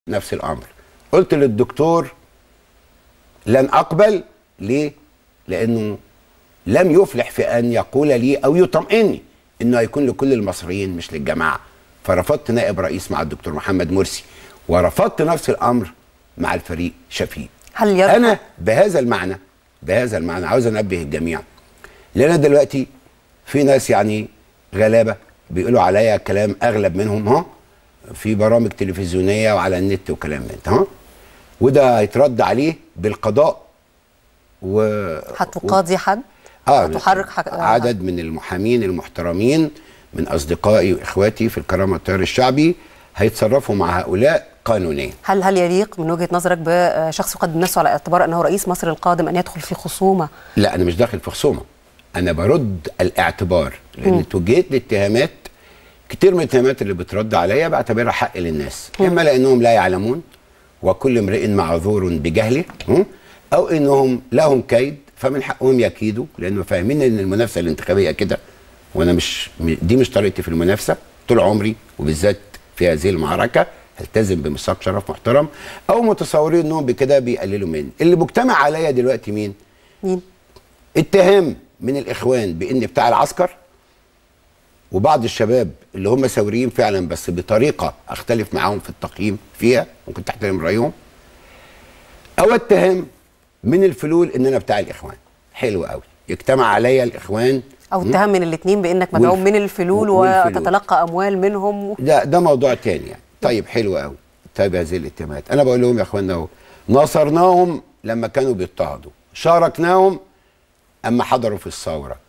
نفس الامر قلت للدكتور لن اقبل ليه لانه لم يفلح في ان يقول لي او يطمئني انه هيكون لكل المصريين مش للجماعه فرفضت نائب رئيس مع الدكتور محمد مرسي ورفضت نفس الامر مع الفريق شفيق هل يرفض انا بهذا المعنى بهذا المعنى عاوز انبه الجميع لان دلوقتي في ناس يعني غلابه بيقولوا عليا كلام اغلب منهم ها في برامج تلفزيونيه وعلى النت وكلام من ده ها وده هيترد عليه بالقضاء و هتقاضي حد اه هتحرك حك... عدد من المحامين المحترمين من اصدقائي واخواتي في الكرامه والتيار الشعبي هيتصرفوا مع هؤلاء قانونيا هل هل يليق من وجهه نظرك بشخص يقدم نفسه على اعتبار انه رئيس مصر القادم ان يدخل في خصومه لا انا مش داخل في خصومه انا برد الاعتبار لان توجهت لاتهامات كتير من الاتهامات اللي بترد عليا بعتبرها حق للناس اما لانهم لا يعلمون وكل امرئ معذور بجهله هم؟ او انهم لهم كيد فمن حقهم يكيدوا لانه فاهمين ان المنافسه الانتخابيه كده وانا مش دي مش طريقتي في المنافسه طول عمري وبالذات في هذه المعركه التزم بميثاق شرف محترم او متصورين انهم بكده بيقللوا مني اللي مجتمع عليا دلوقتي مين مين اتهام من الاخوان بان بتاع العسكر وبعض الشباب اللي هم ثوريين فعلا بس بطريقه اختلف معاهم في التقييم فيها ممكن تحترم رايهم او اتهام من الفلول ان انا بتاع الاخوان حلو قوي يجتمع عليا الاخوان او اتهام من الاثنين بانك مدعوم والف- من الفلول والفلول. وتتلقى اموال منهم ده ده موضوع تاني يعني طيب حلو قوي طيب هذه الاتهامات انا بقول لهم يا اخوانا اهو ناصرناهم لما كانوا بيضطهدوا شاركناهم اما حضروا في الثوره